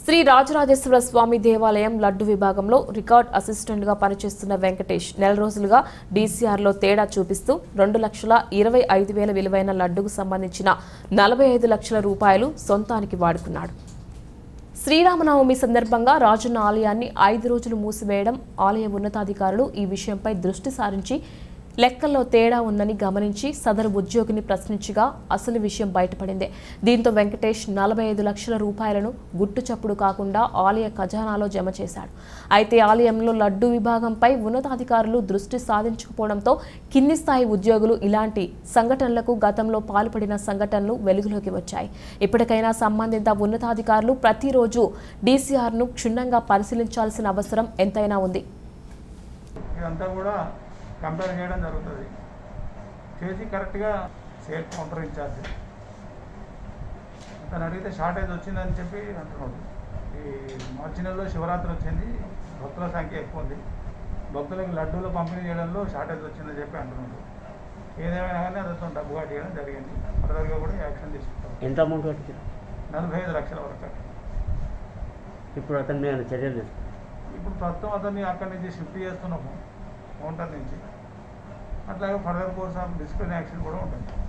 శ్రీ రాజరాజేశ్వర స్వామి దేవాలయం లడ్డు విభాగంలో రికార్డ్ అసిస్టెంట్గా పనిచేస్తున్న వెంకటేష్ నెల రోజులుగా డీసీఆర్లో తేడా చూపిస్తూ రెండు లక్షల ఇరవై ఐదు వేల విలువైన లడ్డుకు సంబంధించిన నలభై ఐదు లక్షల రూపాయలు సొంతానికి వాడుకున్నాడు శ్రీరామనవమి సందర్భంగా రాజన్న ఆలయాన్ని ఐదు రోజులు మూసివేయడం ఆలయ ఉన్నతాధికారులు ఈ విషయంపై దృష్టి సారించి లెక్కల్లో తేడా ఉందని గమనించి సదరు ఉద్యోగిని ప్రశ్నించగా అసలు విషయం బయటపడింది దీంతో వెంకటేష్ నలభై ఐదు లక్షల రూపాయలను గుట్టు చప్పుడు కాకుండా ఆలయ ఖజానాలో జమ చేశాడు అయితే ఆలయంలో లడ్డు విభాగంపై ఉన్నతాధికారులు దృష్టి సాధించకపోవడంతో కింది స్థాయి ఉద్యోగులు ఇలాంటి సంఘటనలకు గతంలో పాల్పడిన సంఘటనలు వెలుగులోకి వచ్చాయి ఇప్పటికైనా సంబంధిత ఉన్నతాధికారులు ప్రతిరోజు డీసీఆర్ను క్షుణ్ణంగా పరిశీలించాల్సిన అవసరం ఎంతైనా ఉంది ఇదంతా కూడా కంపేర్ చేయడం జరుగుతుంది చేసి కరెక్ట్గా సేల్ కౌంటర్ ఇన్ఛార్జ్ అతను అడిగితే షార్టేజ్ వచ్చిందని చెప్పి అంటున్నాడు ఈ మార్చి నెలలో శివరాత్రి వచ్చింది భక్తుల సంఖ్య ఎక్కువ ఉంది భక్తులకు లడ్డూలు పంపిణీ చేయడంలో షార్టేజ్ వచ్చిందని చెప్పి అంటున్నాడు ఏదేమైనా కానీ అతను డబ్బు కట్టేయడం జరిగింది ఫర్దర్గా కూడా యాక్షన్ తీసుకుంటాం ఎంత అమౌంట్ కట్టించారు నలభై ఐదు లక్షల వరకు ఇప్పుడు అతని మీద చర్యలు తీసుకుంటారు ఇప్పుడు ప్రస్తుతం అతన్ని అక్కడి నుంచి షిఫ్ట్ చేస్తున్నాము కౌంటర్ నుంచి అట్లాగే further course of discipline action కూడా ఉంటుంది